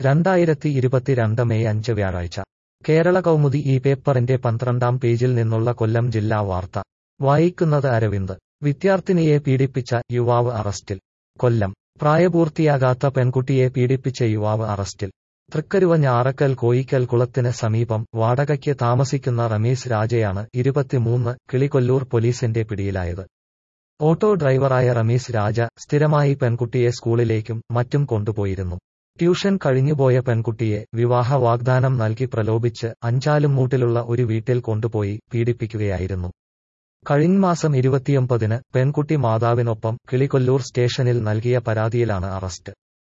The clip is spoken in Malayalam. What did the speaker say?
രണ്ടായിരത്തി ഇരുപത്തിരണ്ട് മെയ് അഞ്ച് വ്യാഴാഴ്ച കേരള കൗമുദി ഈ പേപ്പറിന്റെ പന്ത്രണ്ടാം പേജിൽ നിന്നുള്ള കൊല്ലം ജില്ലാ വാർത്ത വായിക്കുന്നത് അരവിന്ദ് വിദ്യാർത്ഥിനിയെ പീഡിപ്പിച്ച യുവാവ് അറസ്റ്റിൽ കൊല്ലം പ്രായപൂർത്തിയാകാത്ത പെൺകുട്ടിയെ പീഡിപ്പിച്ച യുവാവ് അറസ്റ്റിൽ തൃക്കരുവ ഞാറക്കൽ കോയിക്കൽ കുളത്തിന് സമീപം വാടകയ്ക്ക് താമസിക്കുന്ന റമീസ് രാജയാണ് ഇരുപത്തിമൂന്ന് കിളികൊല്ലൂർ പോലീസിന്റെ പിടിയിലായത് ഓട്ടോ ഡ്രൈവറായ റമീസ് രാജ സ്ഥിരമായി പെൺകുട്ടിയെ സ്കൂളിലേക്കും മറ്റും കൊണ്ടുപോയിരുന്നു ട്യൂഷൻ കഴിഞ്ഞുപോയ പെൺകുട്ടിയെ വിവാഹ വാഗ്ദാനം നൽകി പ്രലോഭിച്ച് അഞ്ചാലുംമൂട്ടിലുള്ള ഒരു വീട്ടിൽ കൊണ്ടുപോയി പീഡിപ്പിക്കുകയായിരുന്നു കഴിഞ്ഞ മാസം ഇരുപത്തിയൊമ്പതിന് പെൺകുട്ടി മാതാവിനൊപ്പം കിളികൊല്ലൂർ സ്റ്റേഷനിൽ നൽകിയ പരാതിയിലാണ് അറസ്റ്റ്